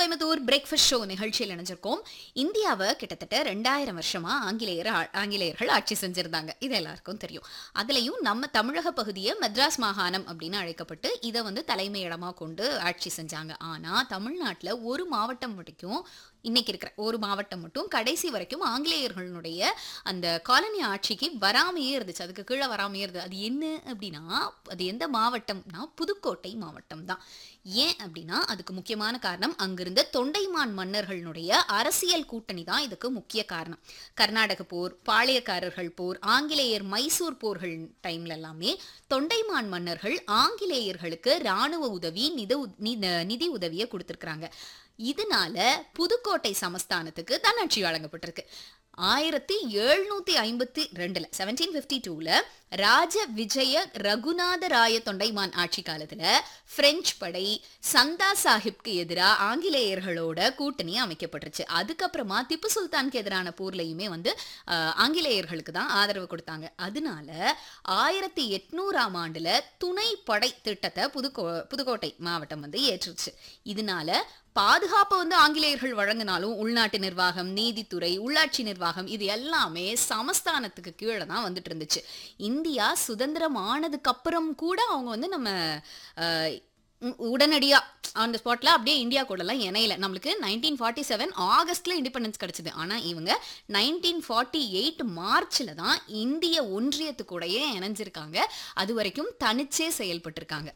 Coimbatore breakfast show நிகழ்ச்சியில் இணைஞ்சிருக்கோம் இந்தியாவை கிட்டத்தட்ட ரெண்டாயிரம் வருஷமா ஆங்கிலேயர் ஆ- ஆங்கிலேயர்கள் ஆட்சி செஞ்சிருந்தாங்க இது எல்லாருக்கும் தெரியும் அதுலயும் நம்ம தமிழக பகுதியை மெட்ராஸ் மாகாணம் அப்படின்னு அழைக்கப்பட்டு இதை வந்து தலைமையிடமா கொண்டு ஆட்சி செஞ்சாங்க ஆனா தமிழ்நாட்டுல ஒரு மாவட்டம் வரைக்கும் இன்னைக்கு இருக்கிற ஒரு மாவட்டம் மட்டும் கடைசி வரைக்கும் ஆங்கிலேயர்களுடைய அந்த காலனி ஆட்சிக்கு வராமையே இருந்துச்சு அதுக்கு கீழே வராமையே இருந்தது அது என்ன அப்படின்னா அது எந்த மாவட்டம்னா புதுக்கோட்டை மாவட்டம் தான் ஏன் அப்படின்னா அதுக்கு முக்கியமான காரணம் அங்கிருந்த தொண்டைமான் மன்னர்களுடைய அரசியல் கூட்டணி தான் இதுக்கு முக்கிய காரணம் கர்நாடக போர் பாளையக்காரர்கள் போர் ஆங்கிலேயர் மைசூர் போர்கள் டைம்ல எல்லாமே தொண்டைமான் மன்னர்கள் ஆங்கிலேயர்களுக்கு ராணுவ உதவி நித உ- நி- நிதி உதவியை கொடுத்துருக்குறாங்க இதனால புதுக்கோட்டை சமஸ்தானத்துக்கு தன்னாட்சி வழங்கப்பட்டிருக்கு ஆயிரத்தி எழுநூத்தி ஐம்பத்தி ரெண்டுல செவன்டீன் பிப்டி டூல ராஜ விஜய ரகுநாத ராய தொண்டைமான் ஆட்சி காலத்துல பிரெஞ்சு படை சந்தா சாஹிப்க்கு எதிராக ஆங்கிலேயர்களோட கூட்டணி அமைக்கப்பட்டுருச்சு அதுக்கப்புறமா திப்பு சுல்தானுக்கு எதிரான போர்லையுமே வந்து ஆஹ், ஆங்கிலேயர்களுக்கு தான் ஆதரவு கொடுத்தாங்க அதனால ஆயிரத்தி எட்நூறாம் ஆண்டுல துணை படை திட்டத்தை புதுக்கோ புதுக்கோட்டை மாவட்டம் வந்து ஏற்றுச்சு இதனால பாதுகாப்பை வந்து ஆங்கிலேயர்கள் வழங்கினாலும் உள்நாட்டு நிர்வாகம் நீதித்துறை உள்ளாட்சி நிர்வாகம் இது எல்லாமே சமஸ்தானத்துக்கு கீழே தான் வந்துட்டு இருந்துச்சு இந்தியா சுதந்திரம் ஆனதுக்கு அப்புறம் கூட அவங்க வந்து நம்ம அஹ், உ- உடனடியா ஆன் த ஸ்பாட்ல அப்படியே இந்தியா கூடலாம் இணையல நம்மளுக்கு நைன்டீன் ஃபார்ட்டி செவன் ஆகஸ்ட்ல இண்டிபெண்டன்ஸ் கிடைச்சது ஆனா இவங்க நைன்டீன் ஃபார்ட்டி எயிட் மார்ச்ல தான் இந்திய ஒன்றியத்து கூடயே இணைஞ்சிருக்காங்க அது வரைக்கும் தனிச்சே செயல்பட்டிருக்காங்க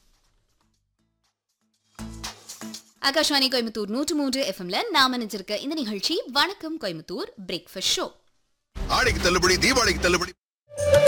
ஆகாஷ்வாணி கோயம்புத்தூர் நூற்று மூன்று எஃப்எம்ல நாம நினைச்சிருக்க இந்த நிகழ்ச்சி வணக்கம் கோயம்புத்தூர் பிரேக்ஃபாஸ்ட் ஷோ ஆடிக்கு தள்ளுபடி தீபாவளிக்கு தள்ளுபடி